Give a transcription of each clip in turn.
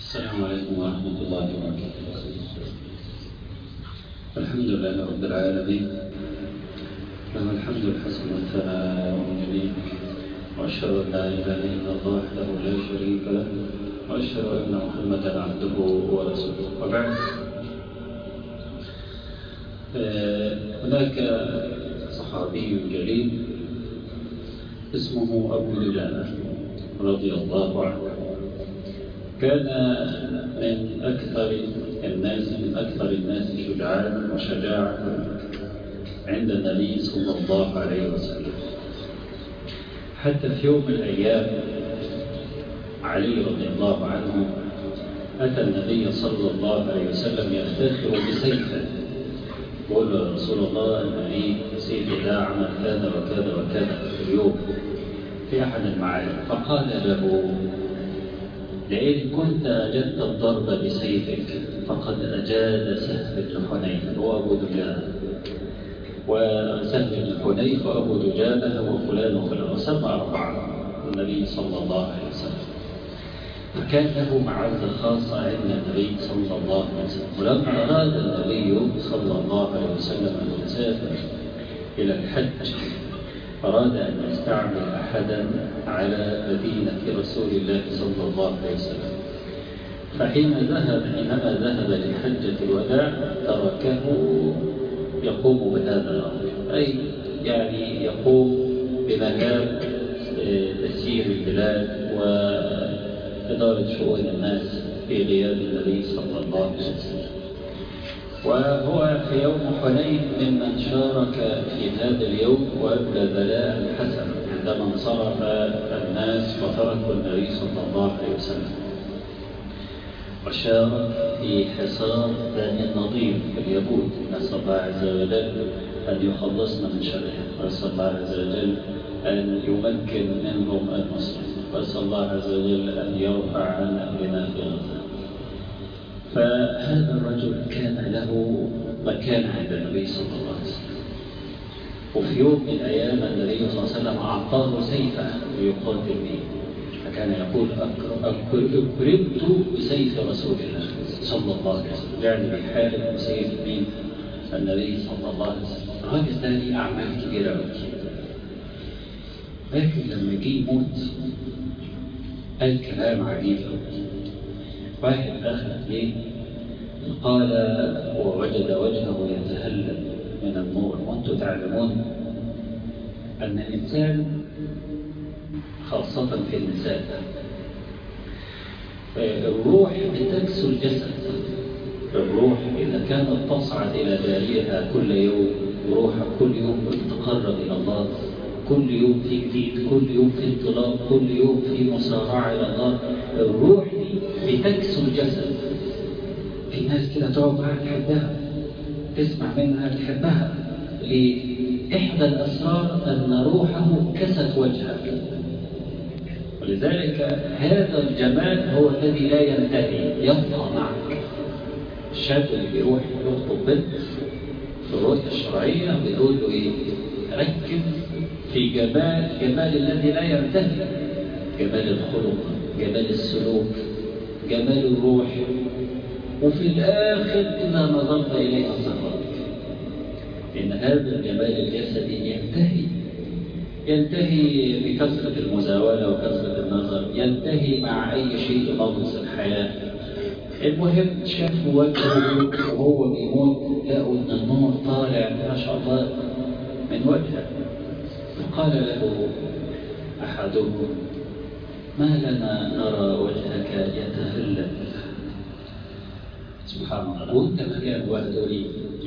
السلام عليكم ورحمة الله وبركاته الحمد لله رب العالمين له الحمد الحسن والثناء الجميل وأشهد أن لا إله إلا الله وحده لا شريك له وأشهد أن محمدا عبده ورسوله وبعد آه، هناك صحابي جليل اسمه أبو دجانة رضي الله عنه كان من أكثر الناس من أكثر الناس شجاعا وشجاعة عند النبي صلى الله عليه وسلم حتى في يوم من الأيام علي رضي الله عنه أتى النبي صلى الله عليه وسلم يفتخر بسيفه يقول له يا رسول الله أن إيه سيفي ده عمل كذا وكذا وكذا في اليوم في أحد المعارك فقال له لئن كنت أجدت الضرب بسيفك فقد أجاد سهل بن حنيف هو أبو دجانة وسهل بن حنيف وأبو دجانة وفلان وفلان وسمى أربعة النبي صلى الله عليه وسلم فكان له معزة خاصة عند النبي صلى الله عليه وسلم ولما أراد النبي صلى الله عليه وسلم أن يسافر إلى الحج أراد أن يستعمل أحدا على مدينة رسول الله صلى الله عليه وسلم فحين ذهب حينما ذهب لحجة الوداع تركه يقوم بهذا الأمر أي يعني يقوم بمهام تسيير البلاد وإدارة شؤون الناس في غياب النبي صلى الله عليه وسلم وهو في يوم حنين ممن شارك في هذا اليوم وأبلى بلاء حسنا عندما انصرف الناس وتركوا النبي صلى الله عليه وسلم وشارك في حصار بني النضير اليهود نسأل الله عز وجل أن يخلصنا من شرهم وأسأل الله عز وجل أن يمكن منهم النصر وأسأل الله عز وجل أن يرفع عن أهلنا في غزة فهذا الرجل كان له مكان عند النبي صلى الله عليه وسلم وفي يوم من الأيام النبي صلى الله عليه وسلم أعطاه سيفا ليقاتل به فكان يقول أكرمت بسيف رسول الله صلى الله عليه وسلم يعني بحارب بسيف مين النبي صلى الله عليه وسلم الراجل ده ليه أعمال كبيرة قوي لكن لما جه يموت قال كلام عجيب قوي واحد دخل عليه قال ووجد وجهه يتهلل من النور وانتم تعلمون أن الإنسان خاصة في النساء الروح بتكسو الجسد الروح إذا كانت تصعد إلى دارها كل يوم روحها كل يوم بتتقرب إلى الله كل يوم في جديد كل يوم في انطلاق كل يوم في مسارعة إلى الله الروح دي بتكسو الجسد في ناس كده تقعد معاها تحبها تسمع منها تحبها ليه؟ إحدى الأسرار أن روحه كست وجهك ولذلك هذا الجمال هو الذي لا ينتهي يبقى معك الشاب اللي بيروح يخطب بنت في الرؤية الشرعية بيقول له إيه؟ ركز في جمال جمال الذي لا ينتهي جمال الخلق جمال السلوك جمال الروح وفي الآخر إذا نظرت إليها صغرت إن هذا الجمال الجسدي ينتهي ينتهي بكثرة المزاولة وكثرة النظر ينتهي مع أي شيء ناقص الحياة المهم شافوا وجهه وهو بيموت لقوا إن النور طالع ما شاء الله من وجهه فقال له أحدهم ما لنا نرى وجهك يتهلل سبحان الله وانت مكان وهدوري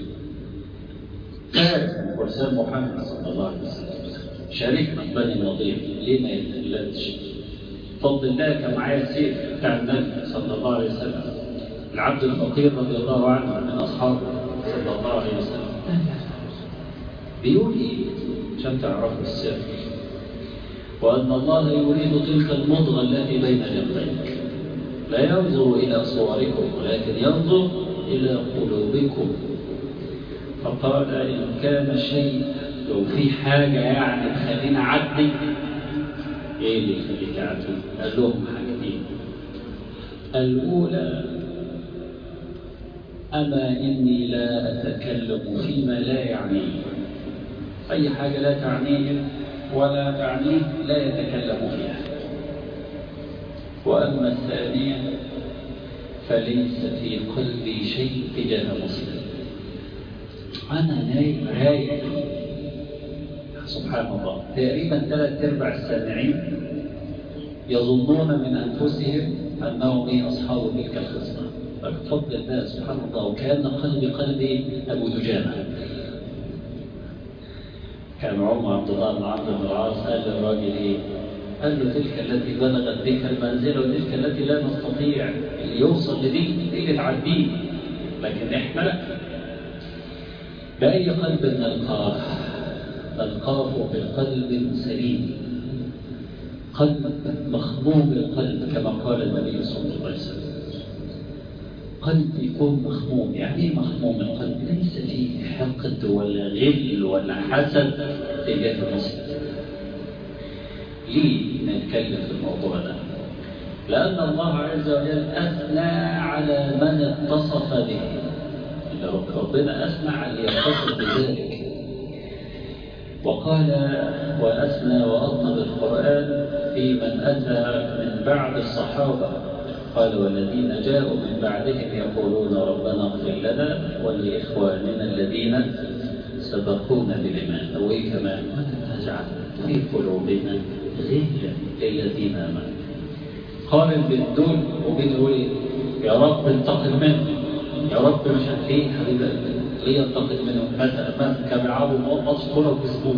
فعلا ورسال محمد صلى الله عليه وسلم شاركنا بني النضير ليه ما يتهللش فضل الله كان معايا السيف بتاع النبي صلى الله عليه وسلم العبد الفقير رضي الله عنه من اصحابه صلى الله عليه وسلم بيقول ايه عشان تعرفوا السر وأن الله يريد تلك المضغة التي بين جنبيك لا ينظر إلى صوركم ولكن ينظر إلى قلوبكم فقال إن كان شيء لو في حاجة يعني تخلينا عدي إيه اللي يخليك عدي؟ قال لهم حاجتين الأولى أما إني لا أتكلم فيما لا يعنيه أي حاجة لا تعنيه ولا تعنيه لا يتكلم فيها وأما الثانية فليس في قلبي شيء تجاه مسلم أنا نايم رايق سبحان الله تقريبا ثلاث أرباع السامعين يظنون من أنفسهم أنهم إيه أصحاب تلك الخصلة فبفضل الله سبحان الله وكان قلبي قلبي أبو دجانة كان عمر عبد الله بن عمرو بن العاص قال للراجل ايه؟ قال له تلك التي بلغت بك المنزله وتلك التي لا نستطيع اللي يوصل لدي دي اللي تعديه لكن احنا لا بأي قلب نلقاه نلقاه بقلب سليم قلب مخموم القلب كما قال النبي صلى الله عليه وسلم قلب يكون مخموم يعني ايه مخموم القلب ليس فيه حقد ولا غل ولا حسد تجاه المسلم ليه نتكلم في الموضوع ده لأن الله عز وجل أثنى على من اتصف به ربنا أثنى على اللي يتصف بذلك وقال وأثنى وأطنب القرآن في من أتى من بعد الصحابة قال والذين جاءوا من بعدهم يقولون ربنا اغفر لنا ولإخواننا الذين سبقونا بالإيمان وإيه كمان ولا تجعل في قلوبنا غلا للذين آمنوا قارن بين دول وبين دول يا رب انتقم منهم يا رب مش عارف ايه حبيبي ليه ينتقم منهم مثلا مثلا كانوا بيلعبوا ماتش كوره وكسبوه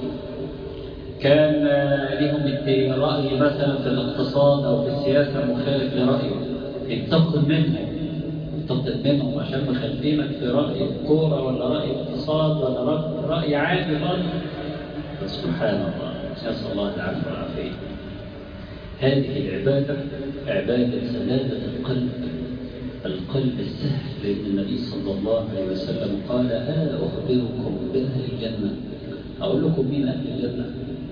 كان لهم رأي مثلا في الاقتصاد أو في السياسة مخالف لرأيه انتقم منهم انتقم منهم عشان مخالفينك في رأي الكورة ولا رأي الاقتصاد ولا رأي عادي برضه سبحان الله نسأل الله العفو والعافية هذه العبادة عبادة سلامة القلب القلب السهل لأن النبي صلى الله عليه وسلم قال ألا أخبركم بأهل الجنة أقول لكم مين أهل الجنة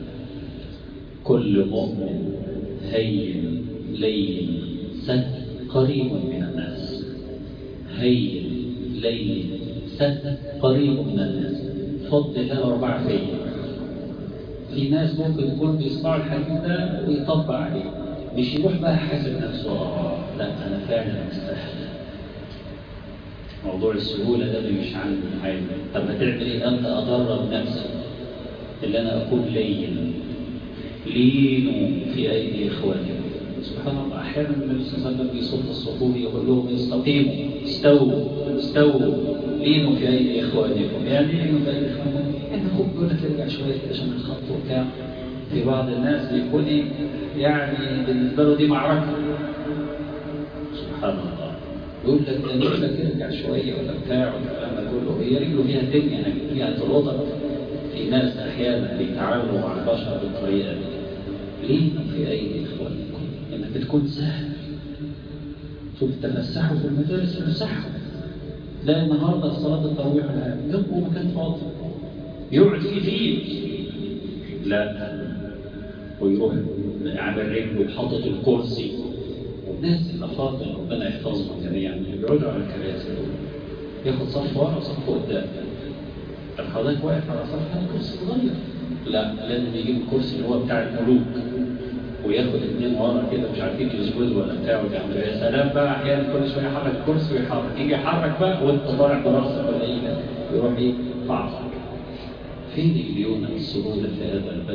كل مؤمن هين لين سهل قريب من الناس هين لين سهل قريب من الناس فضل الله أربع فيه في ناس ممكن يكون بيسمعوا الحديث ده ويطبق عليه مش يروح بقى حاسب نفسه اه لا انا فعلا مستحيل موضوع السهوله ده مش عندي حاجه طب هتعمل ايه انت ادرب نفسي اللي انا اكون لين لينوا في ايدي اخوانكم سبحان الله احيانا النبي صلى الله عليه وسلم بيصف الصفوف يقول لهم استقيموا استووا استووا لينوا في ايدي اخوانكم يعني ايه في ايدي اخوانكم؟ يعني خد يقول لك ارجع شويه عشان الخط وبتاع في بعض الناس بيكون ايه يعني بالنسبه له دي معركه سبحان الله يقول لك ده يقول لك ارجع شويه ولا بتاع ولا الكلام ده كله هي رجله فيها دنيا يعني فيها ترضى في ناس احيانا بيتعاملوا مع البشر بالطريقه دي ليه في ايدي اخوانكم انك بتكون سهل شوف تفسحوا في المدارس تفسحوا لا النهارده صلاه التراويح الان يبقوا مكان فاضي يقعد فيه فيه لا ويروح على رجله وحاطط الكرسي والناس الافاضل ربنا يحفظهم جميعا اللي بيقعدوا على الكراسي دول ياخد صف ورا وصف قدام طب حضرتك واقف على صف هذا كرسي صغير لا لازم يجيب الكرسي اللي هو بتاع الملوك وياخد اثنين ورا كده مش عارفين يسجدوا ولا بتاع ويعملوا يا سلام بقى احيانا كل شويه يحرك الكرسي ويحرك يجي يحرك بقى وانت طالع براسك ولا ايه يروح ايه فعصك فين الليونه والسهوله في هذا البلد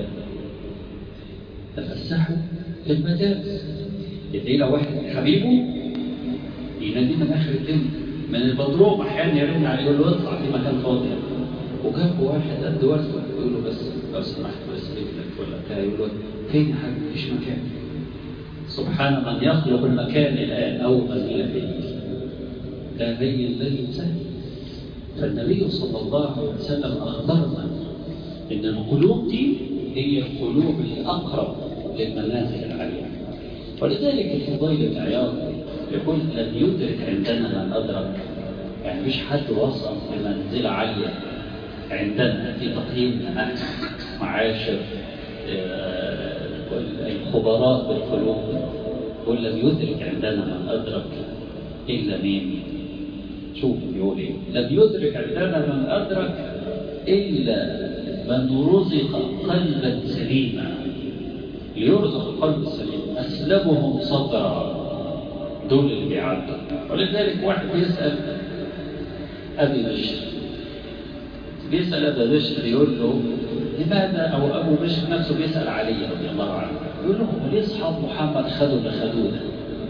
تفسحوا في المدارس يدعي له واحد حبيبه يناديه من اخر الدنيا من البدروم احيانا يرن عليه يقول له اطلع في مكان فاضي وجاب واحد قد وزنه يقول له بس لو سمحت بس رجلك ولا بتاع يقول له فين يا حبيبي مفيش مكان سبحان من يخلق المكان الان اول ما زال فيه لا هي الذي سهل فالنبي صلى الله عليه وسلم اخبرنا ان القلوب دي هي القلوب الاقرب للمنازل العاليه ولذلك الفضيل بن عياض يقول لن يدرك عندنا من ادرك يعني مش حد وصل لمنزله عاليه عندنا في تقييمنا نحن معاشر الخبراء بالقلوب يقول لم يدرك عندنا من أدرك إلا مين شوف بيقول إيه لم يدرك عندنا من أدرك إلا من رزق قلبا سليما ليرزق القلب السليم أسلمهم صدرا دول اللي بيعدوا ولذلك واحد بيسأل أبي بشر بيسأل أبا بشر يقول له لماذا أو أبو بشر نفسه بيسأل علي رضي الله عنه يقول له هم ليه أصحاب محمد خدوا اللي خدوه ده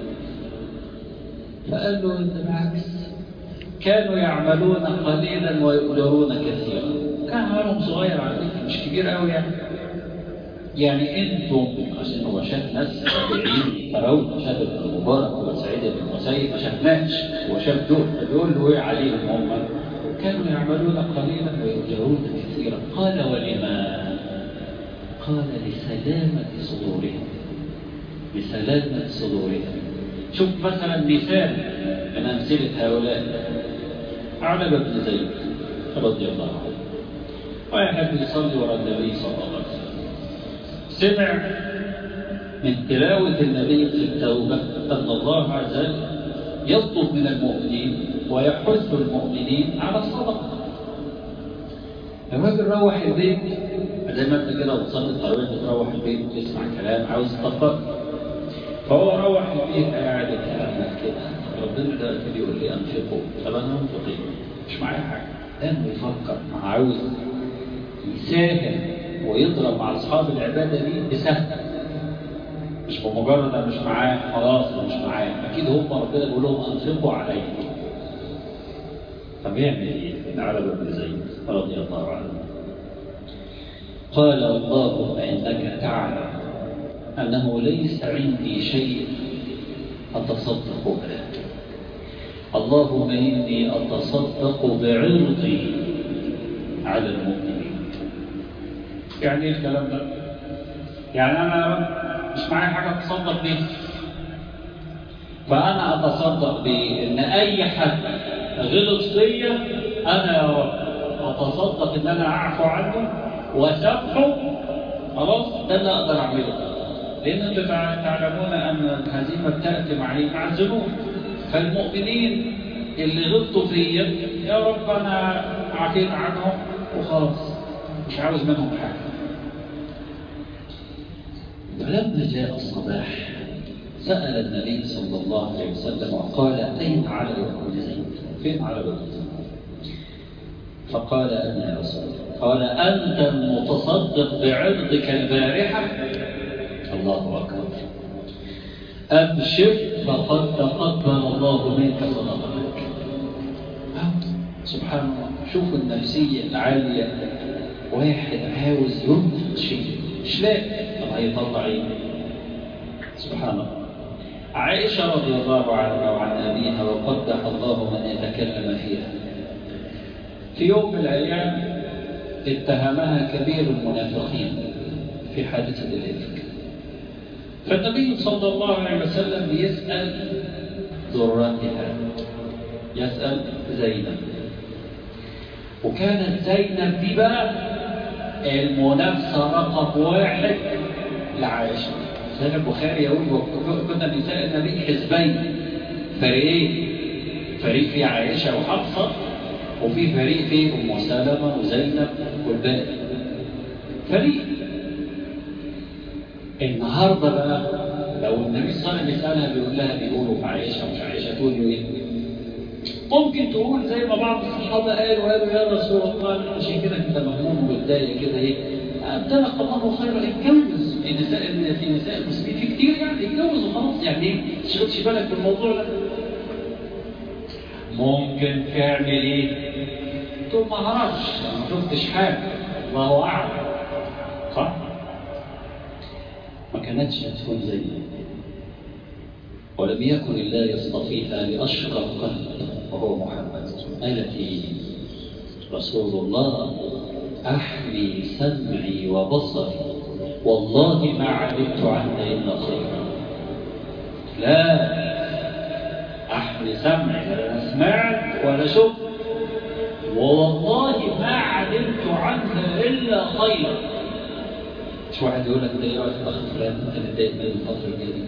فقال له أنت بالعكس كانوا يعملون قليلا ويؤجرون كثيرا كان عملهم صغير على فكرة مش كبير قوي يعني يعني انتم عشان هو شاف ناس تابعين ترون شاف ابن مبارك وسعيد بن المسيب ما شافناش هو شاف دول فبيقول له ايه عليهم هم كانوا يعملون قليلا ويؤجرون كثيرا قال ولما قال لسلامة صدورهم لسلامة صدورهم شوف مثلا مثال من أمثلة هؤلاء أعلم بن زيد رضي الله عنه ويحب يصلي وراء النبي صلى الله عليه وسلم سمع من تلاوة النبي في التوبة أن الله عز وجل يطلب من المؤمنين ويحث المؤمنين على الصدقة الراجل روح البيت زي ما انت كده بتصلي التراويح بتروح البيت تسمع كلام عاوز تطبق فهو روح البيت قاعد يتأمل كده ربنا ده بيقول لي انفقوا طب انا انفق ايه؟ مش معايا حاجه لانه يفكر ما عاوز يساهم ويضرب مع اصحاب العباده دي بسهم مش بمجرد انا مش معاه خلاص انا مش معاه اكيد هم ربنا بيقول لهم انفقوا علي طب يعمل ايه؟ على بن زيد رضي الله عنه قال اللهم انك تعلم انه ليس عندي شيء اتصدق به اللهم اني اتصدق بعرضي على المؤمنين يعني ايه الكلام ده يعني انا مش معايا حاجه اتصدق بيها فانا اتصدق بان اي حد غلط فيا انا يا رب اتصدق ان انا اعفو عنه واسامحه خلاص ده اللي اقدر اعمله لان انتم تعلمون ان الهزيمه بتاتي مع ايه؟ مع الذنوب فالمؤمنين اللي غلطوا فيا يا رب انا عفيت عنهم وخلاص مش عاوز منهم حاجه فلما جاء الصباح سأل النبي صلى الله عليه وسلم وقال أين على بن زيد؟ فين على بن زيد؟ فقال أنا يا رسول الله قال أنت المتصدق بعرضك البارحة الله أكبر أبشر فقد تقبل الله منك صدقتك سبحان الله شوف النفسية العالية واحد عاوز ينفق شيء مش لاقي طب هيطلع ايه سبحان الله عائشة رضي الله عنها وعن أبيها وقدح الله من يتكلم فيها في يوم من الأيام اتهمها كبير المنافقين في حادثة الإفك فالنبي صلى الله عليه وسلم يسأل ذراتها يسأل زينب وكانت زينب دي بقى المنافسة رقم واحد لعائشة سيد البخاري يقول كنا نساء النبي حزبين فريقين فريق في عائشة وحفصة وفي فريق في أم سلمة وزينب والباقي فريق النهاردة بقى لو النبي صلى الله عليه وسلم بيسألها بيقول لها بيقولوا في عائشة ومش عائشة تقول له ايه؟ ممكن تقول زي ما بعض الصحابة قالوا قالوا يا رسول الله عشان كده انت مهموم ومتضايق كده ايه؟ ابتلك الله خيرا اتجوز في نساء في نساء المسلمين في كتير يعني اتجوز وخلاص يعني ايه؟ ما تشغلش بالك بالموضوع ده ممكن تعمل ايه؟ تقول ما اعرفش ما شفتش حاجه الله اعلم صح؟ ما كانتش تكون زي ولم يكن الله يصطفيها لأشقى القلب وهو محمد التي رسول الله أحمي سمعي وبصري والله ما علمت عنه إلا خيرا لا أحمي سمعي لا سمعت ولا شفت والله ما علمت عنها إلا خيرا مش واحد يقول لك ده ايه رايك في اخ فلان انت متضايق منه الفتره الجايه دي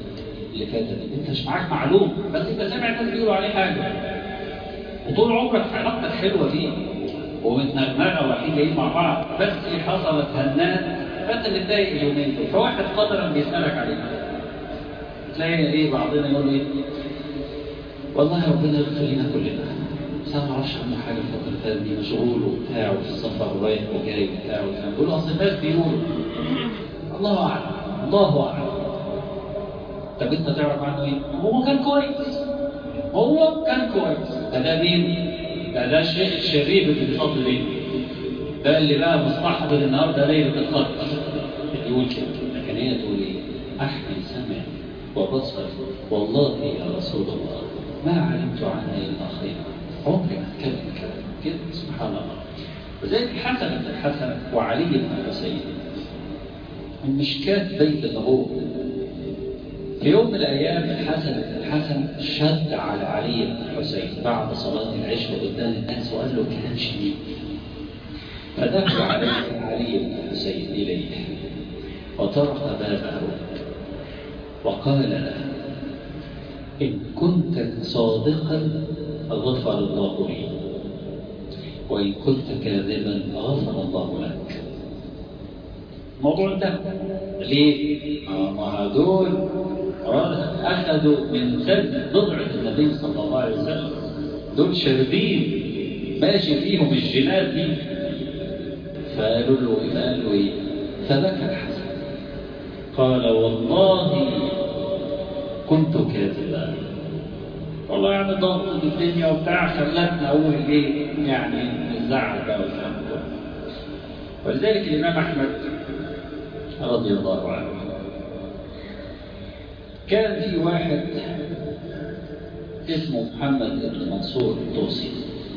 اللي فاتت دي انت مش معاك معلوم بس انت سامع الناس بيقولوا عليه حاجه وطول عمرك علاقتك حلوه فيه ومتنغنغه ورايحين جايين مع بعض بس حصلت هنات فانت متضايق اليومين دول فواحد قدرا بيسالك عليها تلاقي ايه بعضنا يقول ايه والله ربنا يغفر لنا كلنا بس انا ما اعرفش عنه حاجه في الفتره اللي فاتت دي مشغول وبتاع وفي السفر ورايح وجاي وبتاع وكلام بيقولوا اصل الناس بيقولوا الله اعلم الله اعلم طب انت تعرف عنه ايه؟ هو كان كويس هو كان كويس ده ده مين؟ ده ده الشيخ الشريف اللي بيصلي ليه ده اللي بقى مستحضر النهارده ليله القدر يقول كده لكن هي تقول ايه؟ احمي سمعي وبصري والله يا رسول الله ما علمت عنها الا خيرا عمري ما اتكلم كلام كده سبحان الله وذلك حسن بن الحسن وعلي بن الحسين من مشكات بيت النبوة في يوم من الأيام الحسن بن الحسن شد على علي بن الحسين بعد صلاة العشاء قدام الناس وقال له كلام شديد فدخل عليه علي بن الحسين إليه وطرق بابه وقال له إن كنت صادقا غفر الله لي وإن كنت كاذبا غفر الله لك الموضوع انتهى ليه؟ ما هدول أخذوا من سد ضبعة النبي صلى الله عليه وسلم دول شاربين ماشي فيهم الجنات دي فقالوا له إيه؟ فقال له إيه؟ فبكى الحسن قال والله كنت كاذبا والله يعني ضغط الدنيا وبتاع خلتنا اقول ايه يعني الزعل بقى والكلام ده ولذلك الامام احمد رضي الله عنه كان في واحد اسمه محمد بن منصور الطوسي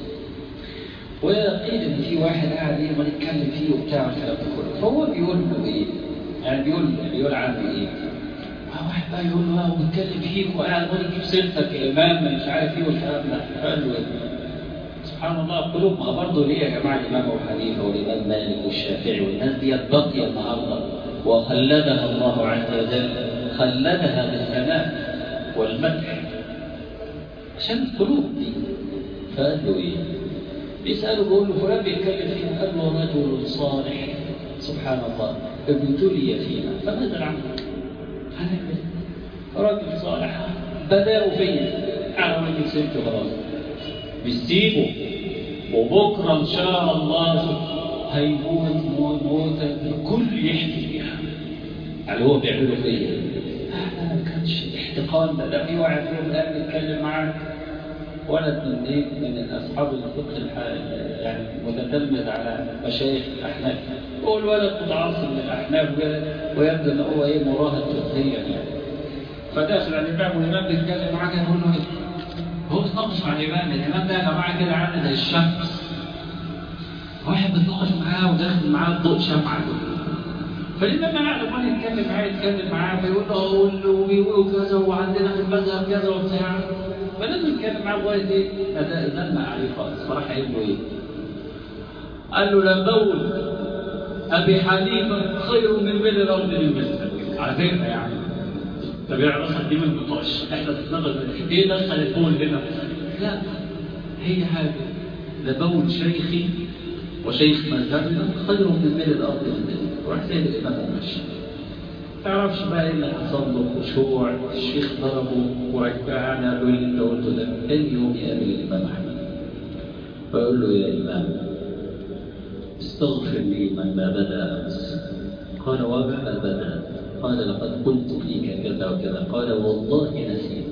وقيل ان في واحد قاعد ايه ما نتكلم فيه وبتاع والكلام ده كله فهو بيقول له ايه؟ يعني بيقول بيقول عنه ايه؟ واحد بقى يقول له اه وبيتكلم فيك وقاعد ولا يجيب سيرتك يا امام مش عارف ايه والكلام ده فقال له ايه؟ سبحان الله قلوب ما برضه ليه يا جماعه الامام ابو حنيفه والامام مالك والشافعي والناس دي باقيه النهارده وخلدها الله عز وجل خلدها بالثناء والمدح عشان القلوب دي فقال له ايه؟ بيسأله بيقول له فلان بيتكلم فيه قال له رجل صالح سبحان الله ابتلي فينا فماذا عنه؟ هنعمل راجل صالح بدأوا فيا على راجل سبته خلاص مش سيبه وبكره ان شاء الله هيموت موت موتة الكل يحكي فيها يعني هو بيعمله فيا ما كانش احتقان ده ده في واحد فيهم قاعد بيتكلم معاك ولد من ايه من اصحاب الفقه يعني متتلمذ على مشايخ الاحناف هو الولد متعصب للاحناف ويبدو ان هو ايه مراهق فقهيا يعني فداخل على الامام والامام بيتكلم معاه يقول له ايه هو بيتناقش مع الامام الامام ده يا جماعه كده عامل زي الشمس واحد بيتناقش معاه وداخل معاه ضوء شمعه فالإمام قاعد عمال يتكلم معاه يتكلم معاه فيقول له قول له ويقولوا كذا وعندنا في المذهب كذا وبتاع فلما يتكلم معاه لغايه ايه؟ زنق عليه خالص فراح قايل له ايه؟ قال له لبول ابي حنيفه خير من ملء الارض للمسلم على فكره يعني طب يا راسك دي ما بتطقش احنا بنتناقش ايه دخل البول هنا؟ لا هي حاجه لبول شيخي وشيخ مذهبنا خير من ملء الارض للمسلم وراح سيد الامام ومشي تعرفش بقى ايه اللي حصل له خشوع الشيخ ضربه ورجعنا له اللي انت قلته ده تاني يوم يقابل الامام احمد فيقول له يا امام استغفر لي مما بدا امس قال وما بدا قال لقد قلت فيك كذا وكذا قال والله نسيت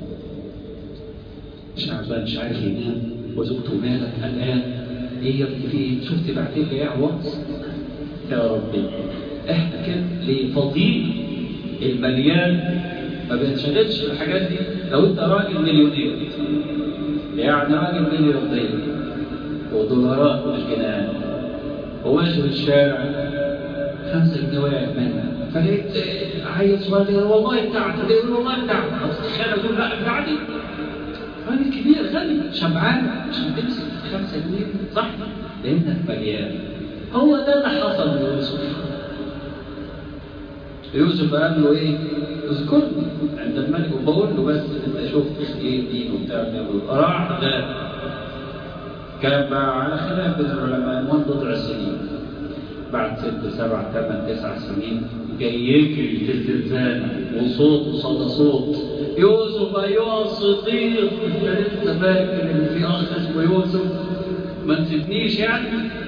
شعبان مش عارف ينام وزوجته مالك الان ايه يا ابني في ايه شفت بعتين لي ايه واتس يا ربي احنا كده لفضيل المليان ما بينشغلش بالحاجات دي لو انت راجل مليونير يعني راجل مليونير ودولارات بالجنان وماشي في الشارع خمسة جنيه وقعت منها فلقيت عيل صغير يقول والله بتاعتي يقول والله بتاعتي خالد يقول لا بتاعتي راجل كبير غني شبعان عشان تمسك خمسة جنيه صح لانك مليان هو ده اللي حصل ليوسف يوسف قال له ايه اذكرني عند الملك وبقول له بس انت شفت ايه دين وبتاع راح ده كان بقى على خلاف بين العلماء من بضع سنين بعد ست سبع ثمان تسع سنين جاي يجري في الزنزانة وصوت وصدى صوت يوسف أيها الصديق أنت لسه فاكر إن في أخ اسمه يوسف ما نسيتنيش يعني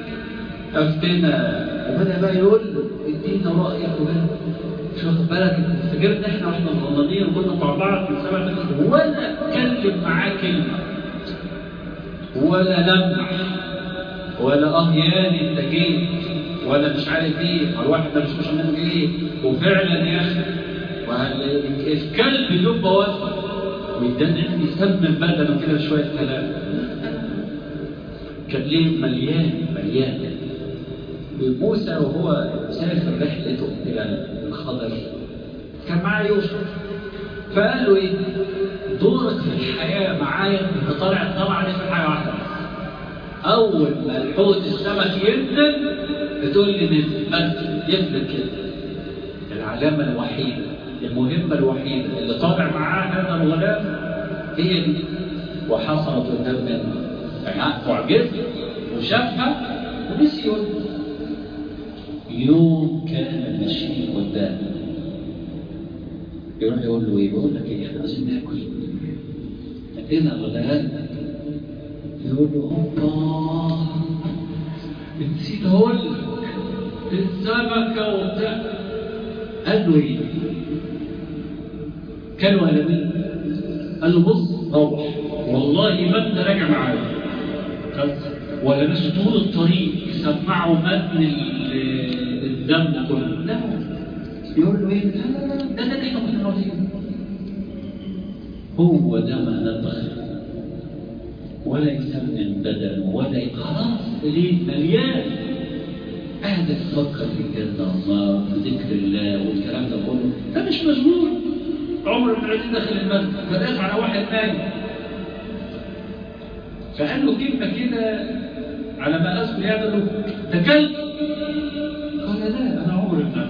أفتنا وبدأ بقى يقول له ادينا رأيك وبدأ شو واخد بالك انت فاكرنا احنا واحنا مغمضين وكنا مع بعض من سبع سنين ولا اتكلم معاه كلمه ولا لمح ولا اه ياني انت جيت ولا مش عارف ايه او واحد ده مش مش عارف ايه وفعلا يا اخي الكلب يبقى واقف ويدن يسمم بدنه كده بشويه كلام كان ليه مليان مليان موسى وهو مسافر رحلته الى الخضر كان معاه يوسف فقال له ايه دورك في الحياه معايا انت طالع طبعا في حاجه واحده اول ما الحوت السمك ينزل بتقول لي نزل بس ينزل كده العلامه الوحيده المهمه الوحيده اللي طالع معاه هذا الغلام هي دي وحصلت قدام منه يعني معجزه وشافها ونسي يوم كان ماشي قدامه يروح يقول له ايه؟ بقول لك ايه احنا عايزين ناكل ادينا الغداء يقول له اوبا نسيت اقول لك السمكه وبتاع قال له ايه؟ كانوا قلمين قال له بص روح والله ما انت راجع معايا ولا مش طول الطريق سمعوا متن الذنب كله لا يقول له ايه لا لا لا ده ده احنا كنا راضيين هو ده ما نبغي ولا يسمن بدنه ولا خلاص ليه مليان قاعد تفكر في الجنه والنار وذكر الله والكلام ده كله ده مش مشغول عمر بن العزيز داخل المسجد فداس على واحد نايم فقال له كلمه كده على ما اذكر يعني له ده كلب قال لا انا عمري ما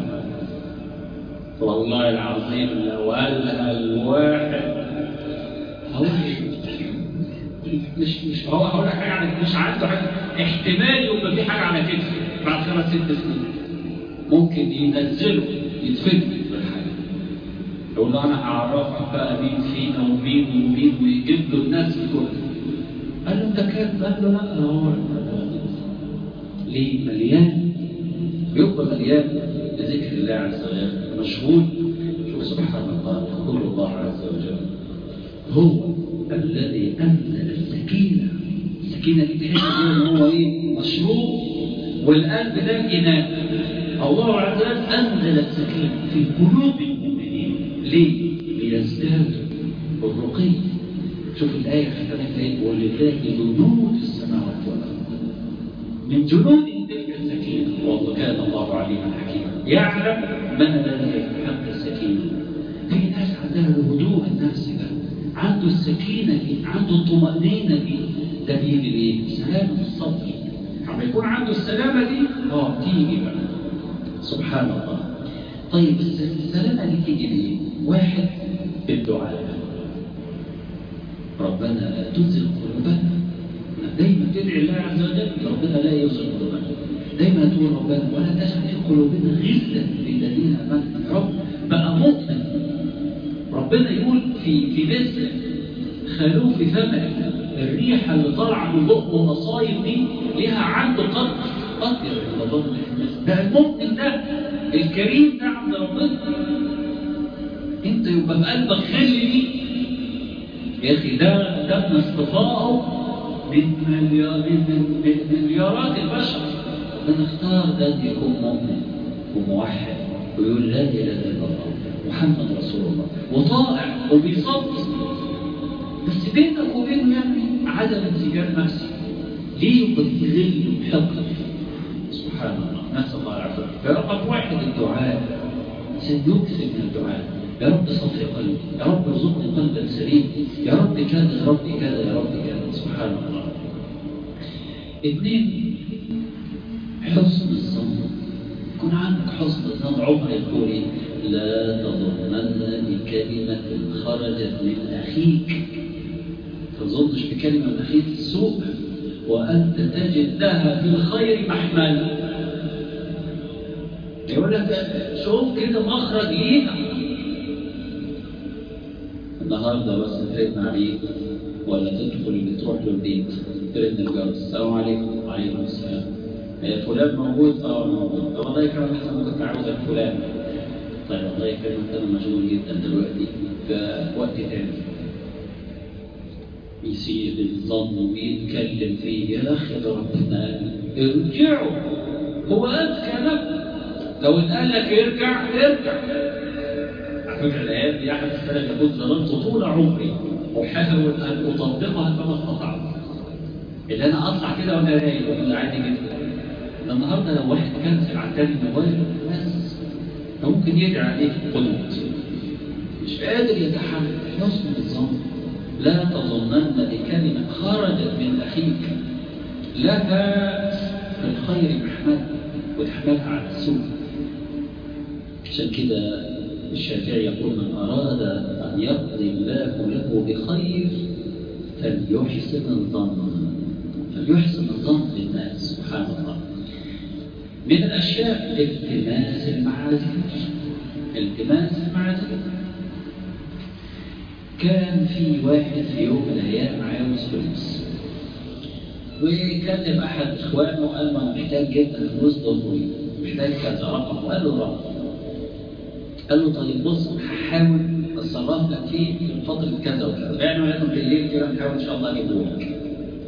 والله العظيم لو قالها الواحد هقول مش مش هو هقول لك حاجه عن مش عنده حاجه احتمال يبقى في حاجه على كتفه بعد خمس ست سنين ممكن ينزله يدفنه بالحاجه يقول له انا هعرفك بقى مين فينا ومين ومين ويجيب له الناس الكل قال له انت كذب قال له لا انا عمري ليه مليان يبقى مليان بذكر الله عز وجل مشغول شوف سبحان الله يقول الله عز وجل هو الذي انزل السكينه السكينه دي تحس ان هو ايه مشروع والقلب ده اناء الله عز وجل انزل السكينه في قلوب المؤمنين ليه؟ ليزدادوا الرقي شوف الايه ختمتها ايه ولله جنود السماوات والارض من جنود تلك السكينه والله كان الله عليما حكيما يعلم من الذي يستحق السكينه في ناس عندها الهدوء النفسي ده عنده السكينه دي عنده الطمانينه دي ده بيجي بايه؟ سلامه الصدر لما يكون عنده السلامه دي اه تيجي بقى سبحان الله طيب السلامه دي تيجي بايه؟ واحد بالدعاء ربنا لا تزغ قلوبنا دايما تدعي الله عز وجل ربنا لا يزغ قلوبنا دايما تقول ربنا ولا تجعل في قلوبنا غلا للذين امنوا رب بقى مؤمن ربنا يقول في في مثل خلوف فمه الريحه اللي طالعه من بقه ومصايب دي ليها عنده قدر قدر ربنا ده المؤمن ده الكريم ده عند ربنا انت يبقى في قلبك خل ليه يا اخي ده ده من اصطفائه من مليار من مليارات البشر ربنا اختار ده ان يكون مؤمن وموحد ويقول لا اله الا الله محمد رسول الله وطائع وبيصلي بس بينك وبينه يعني عدم انسجام نفسي ليه يبقى في غل وحقد سبحان الله نسال الله العافيه فرقم واحد الدعاء سيكثر من الدعاء يا رب صفي قلبي يا رب ارزقني قلبا سليم يا رب كذا يا رب كذا يا رب كذا سبحان الله اثنين حسن الظن يكون عندك حسن ظن عمر يقول إيه؟ لا تظنن بكلمة خرجت من أخيك تظنش بكلمة من أخيك سوء وأنت تجد لها في الخير محملا يقول لك شوف كده مخرج ليها النهارده بس ترن عليه ولا تدخل بتروح له البيت ترن الجرس السلام عليكم وعليكم السلام هي فلان موجود اه موجود طب الله يكرمك انا كنت عاوزك فلان طيب الله يكرمك انا مشغول جدا دلوقتي في وقت تاني يسيء الظن ويتكلم فيه يا اخي ده ربنا ارجعوا هو اذكى لكم لو اتقال لك ارجع ارجع على فكره الايات دي احد السلف يقول ظلمت طول عمري احاول ان اطبقها كما استطعت اللي انا اطلع كده وانا رايق ولا عادي جدا ده النهارده لو واحد كنسل على التاني موبايل بس ممكن يدعي عليك قنوت مش قادر يتحمل حسن الظن لا تظنن بكلمة خرجت من أخيك لها في الخير محمد وتحملها على السوء عشان كده الشافعي يقول من أراد أن يقضي الله له بخير فليحسن الظن فليحسن الظن بالناس سبحان الله من الأشياء التماس المعازيم التماس المعازيم كان في واحد في يوم من الأيام عاوز فلوس وكلم أحد إخوانه وقال له أنا محتاج جدا فلوس ضروري محتاج كذا رقم وقال له رقم قال له طيب بص هحاول اتصرف لك فيه في فترة كذا وكذا يعني لازم بالليل كده نحاول إن شاء الله أجيبه لك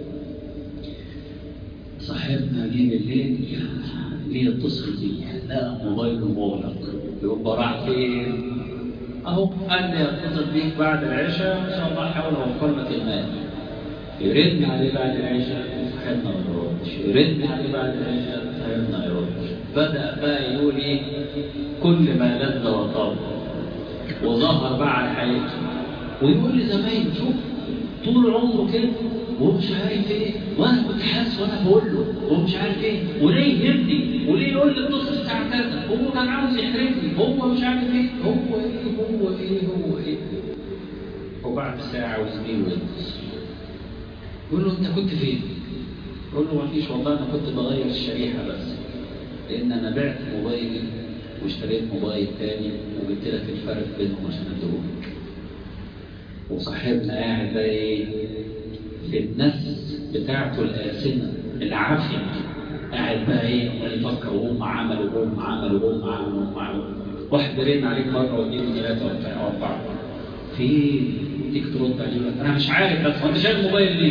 صاحبنا جه بالليل ليه يتصل بيه لا موبايله مغلق يبقى راح فين؟ اهو قال لي اتصل بيك بعد العشاء ان شاء الله احاول اوفر لك المال يرن عليه بعد العشاء صاحبنا ما يردش يرن عليه بعد العشاء صاحبنا ما يردش بدا بقى يقول ايه كل ما لذ وطاب وظهر بقى على حياته ويقول لي زمايله شوف طول عمره كده ومش عارف ايه وانا كنت حاسس وانا بقول له ومش عارف ايه وليه يهمني وليه يقول لي اتصل الساعه كذا هو كان عاوز يحرجني هو مش عارف ايه هو ايه هو ايه هو ايه وبعد ساعه وزميله يتصل يقول له انت كنت فين؟ يقول له ما فيش والله انا كنت بغير الشريحه بس لان انا بعت موبايلي واشتريت موبايل تاني وجبت لك الفرق بينهم عشان اديهولك وصاحبنا قاعد بقى ايه في النفس بتاعته الآسنة العافية قاعد بقى ايه عمال يفكر وهم عملوا وهم عملوا وهم عملوا وهم عملوا واحد رن عليك مرة واثنين وثلاثة وأربعة فين؟ تيجي ترد عليه يقول لك أنا مش عارف بس هو أنت شايل الموبايل ليه؟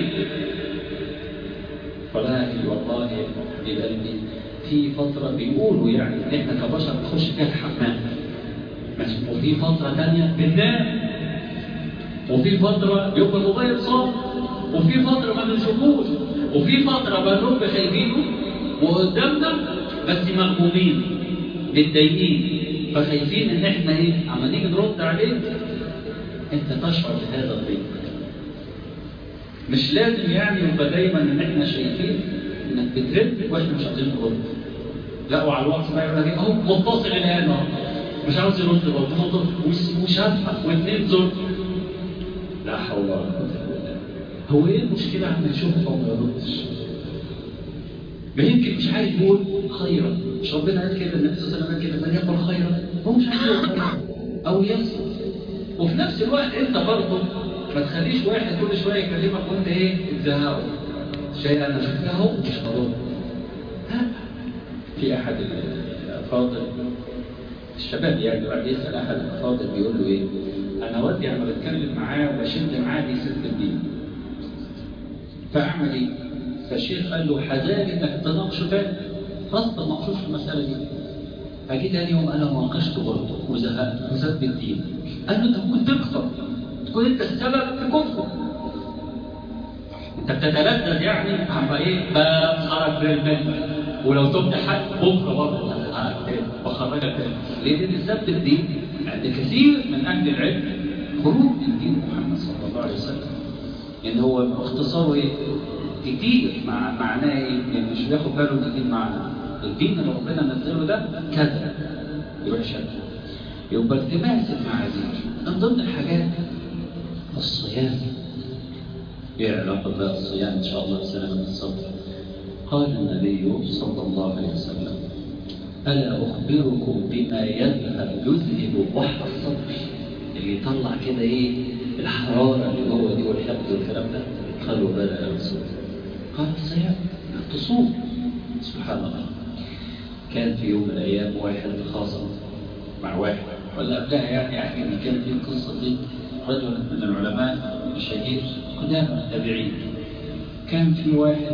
ولكن والله حبيب قلبي في فترة بيقولوا يعني إن إحنا كبشر نخش فيها الحمام ماشي وفي فترة ثانية بننام وفي فترة يبقى الموبايل صار وفي فترة ما بنشوفوش وفي فترة بنرب خايفينه وقدامنا بس مغمومين متضايقين فخايفين ان احنا ايه اما نيجي نرد عليه انت تشعر بهذا الضيق مش لازم يعني يبقى دايما ان احنا شايفين انك بترد واحنا مش عايزين نرد لا وعلى الوقت بقى يقول لك اهو متصل الان اهو مش عاوز يرد برضه وشافها واثنين زر لا حول ولا قوه الا بالله هو ايه المشكله عم نشوفه وما يردش ما يمكن مش عارف يقول خيرا مش ربنا قال كده النبي صلى الله عليه وسلم كده من يقول خيرا هو مش عارف يقول خيرا او يصمت وفي نفس الوقت انت برضه ما تخليش واحد كل شويه يكلمك وانت ايه تزهقه شيء انا شفتها اهو مش هرد في احد الافاضل الشباب يعني بعد يسال احد الافاضل بيقول له ايه انا والدي لما بتكلم معاه وبشد معاه بيسد الدين فاعمل ايه فالشيخ قال له حذاري انك تناقشه تاني خلاص ما تناقشوش في المساله دي فجيت تاني يوم انا ناقشته برضه وزهقت وسد الدين قال له انت ممكن تكفر تكون انت السبب في كفره انت بتتلذذ يعني عم ايه بخرج من المنبر ولو تبت حد بكره برضه بخرجك تاني ليه لان سب الدين عند كثير من اهل العلم خروج من دين محمد صلى الله عليه وسلم ان هو اختصاره ايه كتير مع معناه ايه يعني مش بياخد باله من دين معنى الدين اللي ربنا نزله ده كذا يروح شد يبقى التماس المعاذير من ضمن الحاجات الصيام ايه علاقة بقى الصيام ان شاء الله بسلامة الصدر قال النبي صلى الله عليه وسلم ألا أخبركم بما يذهب يذهب بحر الصدر اللي يطلع كده إيه الحرارة اللي جوه دي والحقد والكلام ده قالوا بلى يا رسول قال الصيام تصوم سبحان الله كان في يوم من الأيام واحد خاصم مع واحد ولا قبلها يعني أحكي إن كانت في القصة دي رجل من العلماء الشهير قدام التابعين كان في واحد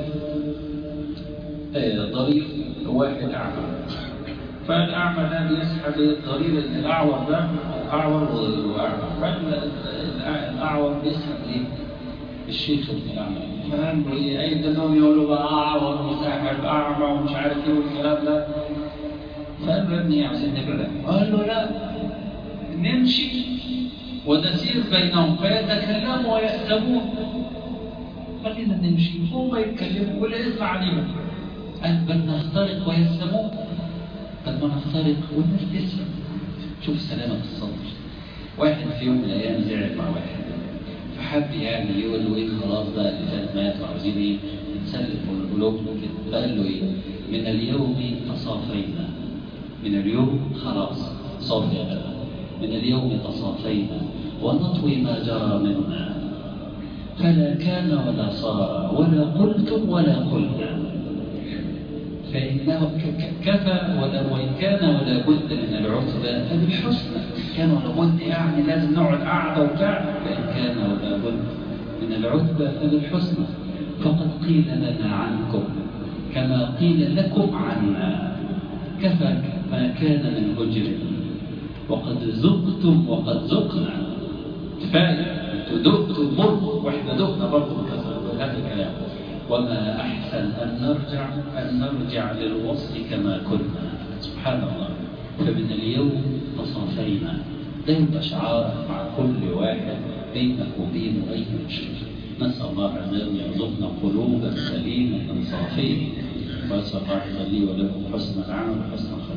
آه ضرير واحد أعمى فالأعمى ده بيسحب الضرير الأعور ده أعور وأعمى فالأعور بيسحب إيه؟ الشيخ الأعمى فقال له إيه أي دنهم يقولوا بقى أعور وساحب أعمى ومش عارف إيه والكلام ده فقال له يا ابني عشان نبعد قال له لا نمشي ونسير بينهم فيتكلموا ويأتمون خلينا نمشي هم يتكلموا ولا يسمع علينا قال بل نخترق ويسمون بل ما نخترق والناس تسمع شوف سلامة الصدر واحد في يوم من الأيام زعل مع واحد فحب يعني يقول له ايه خلاص بقى اللي فات مات وعاوزين ايه نسلم قلوبنا كده فقال له ايه من اليوم تصافينا من اليوم خلاص صافي يا بقى من اليوم تصافينا ونطوي ما جرى منا فلا كان ولا صار ولا قلتم ولا قلنا فإنه كفى ولا وإن كان ولا بد من العتبى فبالحسنى كان ولا بد يعني لازم نقعد قعدة وبتاع فإن كان ولا بد من العتبى فبالحسنى فقد قيل لنا عنكم كما قيل لكم عنا كفى ما كان من هجر وقد ذقتم وقد ذقنا كفاية دقتم مر واحنا دقنا برضه هذا الكلام وما أحسن أن نرجع أن نرجع للوصل كما كنا سبحان الله فمن اليوم تصافينا ده يبقى شعار مع كل واحد بينك وبينه أي مشكلة نسأل الله أن يرزقنا قلوبا سليمة صافية وأسأل الله لي ولكم حسن العمل وحسن الخير